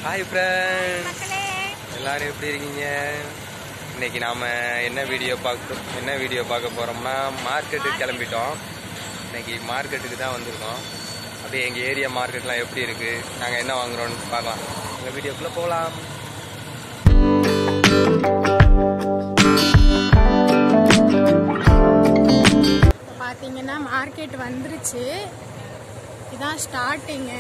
Hi friends மக்களே எல்லாரும் எப்படி இருக்கீங்க இன்னைக்கு நாம என்ன வீடியோ பார்க்க என்ன வீடியோ பார்க்க போறோம்னா மார்க்கெட்டுக்கு கிளம்பிட்டோம் இன்னைக்கு மார்க்கெட்டுக்கு தான் வந்திருக்கோம் அப்படியே எங்கள் ஏரியா மார்க்கெட்லாம் எப்படி இருக்கு நாங்கள் என்ன வாங்குறோம்னு பார்க்கலாம் எங்கள் வீடியோக்குள்ளே போகலாம் இப்போ பார்த்தீங்கன்னா மார்க்கெட் வந்துருச்சு இதான் ஸ்டார்டிங்கு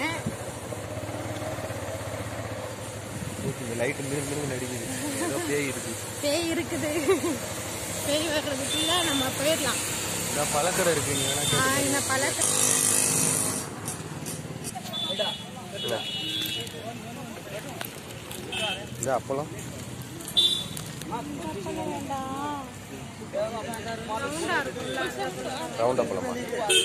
லைட்டு மிருகு மிருகு நடிக்குது ஏதோ பேய் இருக்கு பேய் இருக்குது பேய் வர்றதுக்குள்ள நம்ம போயிடலாம் இதான் பழக்கடை இருக்கு நீ வேணா ஆ, இந்த பழ கேட்டு இந்த அப்பளம் ரவுண்டா இருக்குல்ல ரவுண்ட் அப்பளமா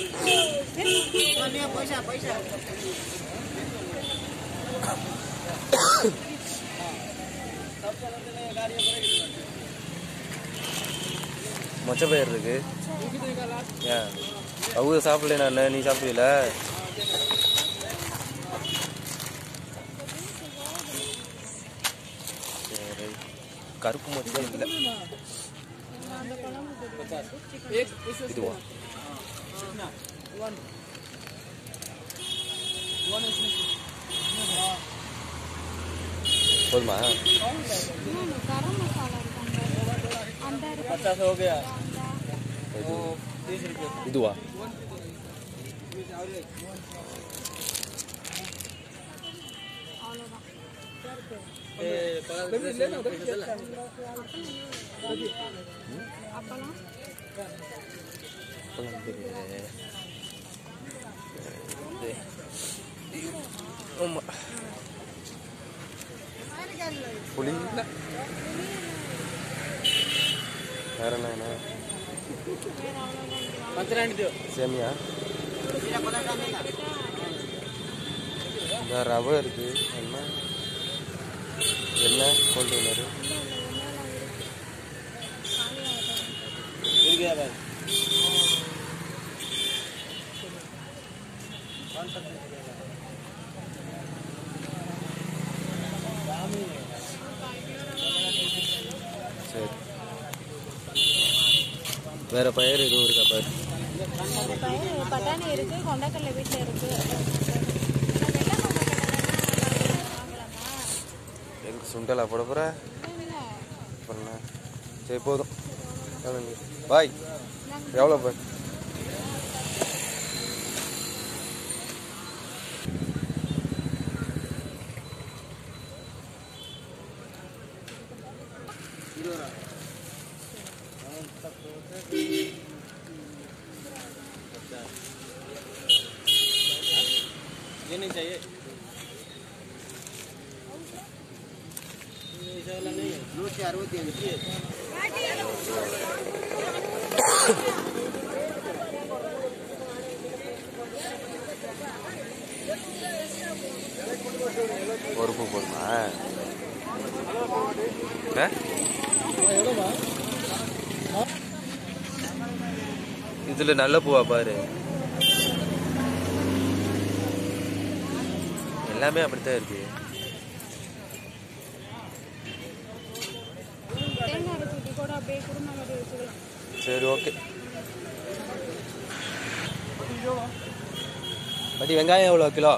மொச்ச பயிர் இருக்கு ஏன் அவங்க சாப்பிடல நான் நீ சாப்பிடல சரி கருப்பு மொச்சம் இல்லை இதுவா போதுமா கரம் மசாலா இருக்காங்க அந்த இது இதுவா அவ்வளோதான் அப்பளம் அப்பளம் தெரியல ஆமா புளி வேற என்ன என்ன சேமியா இந்த ரவை இருக்கு என்ன என்ன கொண்டு வந்தாரு சரி வேற பயிர் எதுவும் இருக்கா பயிர் அந்த பயிர் பட்டாணி இருக்கு கொண்டக்கடலை வீட்டில் இருக்கு எங்க சுண்டலா போட போற இல்லை அப்புறம் என்ன? சரி போதும் கிளம்பு. பாய் எவ்வளோ பாய் ஒரு பூ போதுமா ஆ? இதுல நல்ல பூவா பாரு எல்லாமே அப்படித்தான் இருக்கு தேங்காய் அரைச்சி கூட அப்படியே குடும்ப மாதிரி வச்சுக்கலாம் சரி ஓகே பட்டி வெங்காயம் எவ்வளோ கிலோ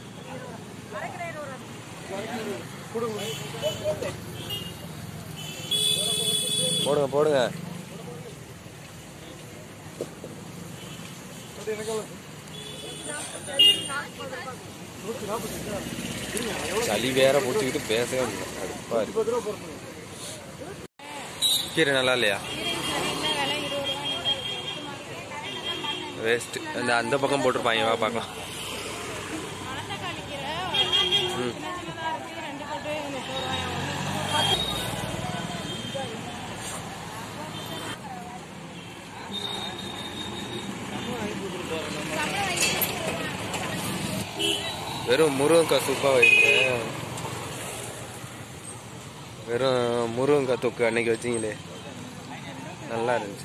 போடுங்க போடுங்க சளி வேற பிடிச்சிக்கிட்டு பேசவே முடியல கடுப்பா இருக்கு கீரை நல்லா இல்லையா சரியில்லை விலை இருபது ரூபா வேஸ்ட் அந்த அந்த பக்கம் போட்டிருப்பாங்க வா பார்க்கலாம் மணத்தக்காளி கீரை சின்ன சின்னதாக இருக்கு ரெண்டு போட்டு முப்பது ரூபாய் வெறும் முருங்கக்காய் சூப்பா வைங்க வெறும் முருங்கக்காய் தொக்கு அன்னைக்கு வச்சீங்களே நல்லா இருந்துச்சு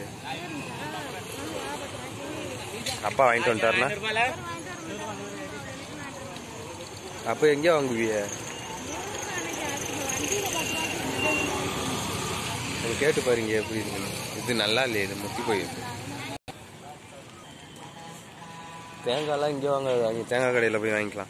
அப்பா வாங்கிட்டு வந்துட்டாருனா அப்போ எங்கே வாங்குவிய அது கேட்டு பாருங்க எப்படி இருக்குன்னு இது நல்லா இல்லையே இது முத்தி போயிருக்கு தேங்காய்லாம் இங்கே வாங்க வாங்கி தேங்காய் கடையில் போய் வாங்கிக்கலாம்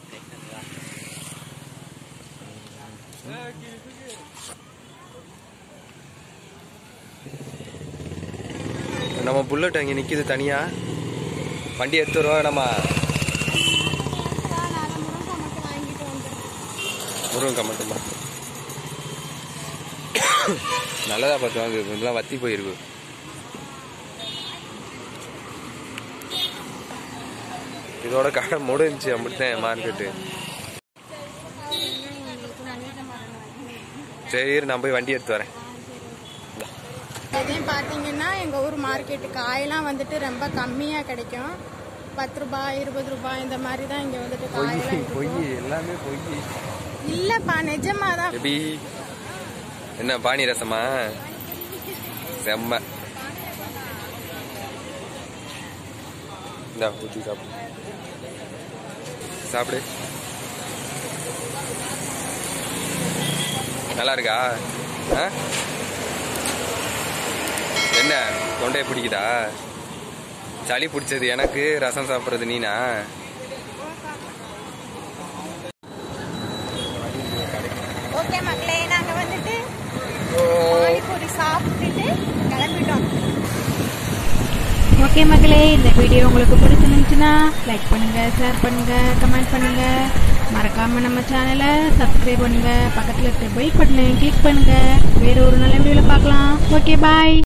நம்ம புல்லட் அங்கே நிற்கிது தனியா வண்டி எடுத்து வருவா நம்ம முருங்கக்காய் மட்டும்தான் நல்லதா பார்த்து வாங்க இதெல்லாம் வத்தி போயிருக்கு இதோட கடை முடிஞ்சுச்சு அப்படித்தான் மார்க்கெட்டு சரி இரு, நான் போய் வண்டி எடுத்து வரேன் இதையும் பார்த்தீங்கன்னா எங்கள் ஊர் மார்க்கெட்டு காயெல்லாம் வந்துட்டு ரொம்ப கம்மியாக கிடைக்கும் பத்து ரூபாய் இருபது ரூபாய் இந்த மாதிரி தான் இங்கே வந்துட்டு பொய் காயெல்லாம் பொய் இருக்கும். எல்லாமே பொய் இல்லப்பா நிஜமா தான் எப்படி என்ன பானி ரசமா செம்ம இந்தா ஊற்றி சாப்பிடு சாப்பிடு நல்லா இருக்கா ஆ என்ன தொண்டையை பிடிக்குதா சளி பிடிச்சது எனக்கு ரசம் சாப்பிட்றது நீனா ஓகே மக்களே நாங்கள் வந்துட்டு பானிபூரி சாப்பிட்டுட்டு கிளம்பிட்டோம் ஓகே மக்களே இந்த வீடியோ உங்களுக்கு பிடிச்சிருந்துச்சுன்னா லைக் பண்ணுங்க ஷேர் பண்ணுங்க கமெண்ட் பண்ணுங்க மறக்காம நம்ம சேனலை சப்ஸ்கிரைப் பண்ணுங்க பக்கத்தில் இருக்க பெல் பட்டனை கிளிக் பண்ணுங்க வேற ஒரு நல்ல வீடியோல பார்க்கலாம் ஓகே பாய்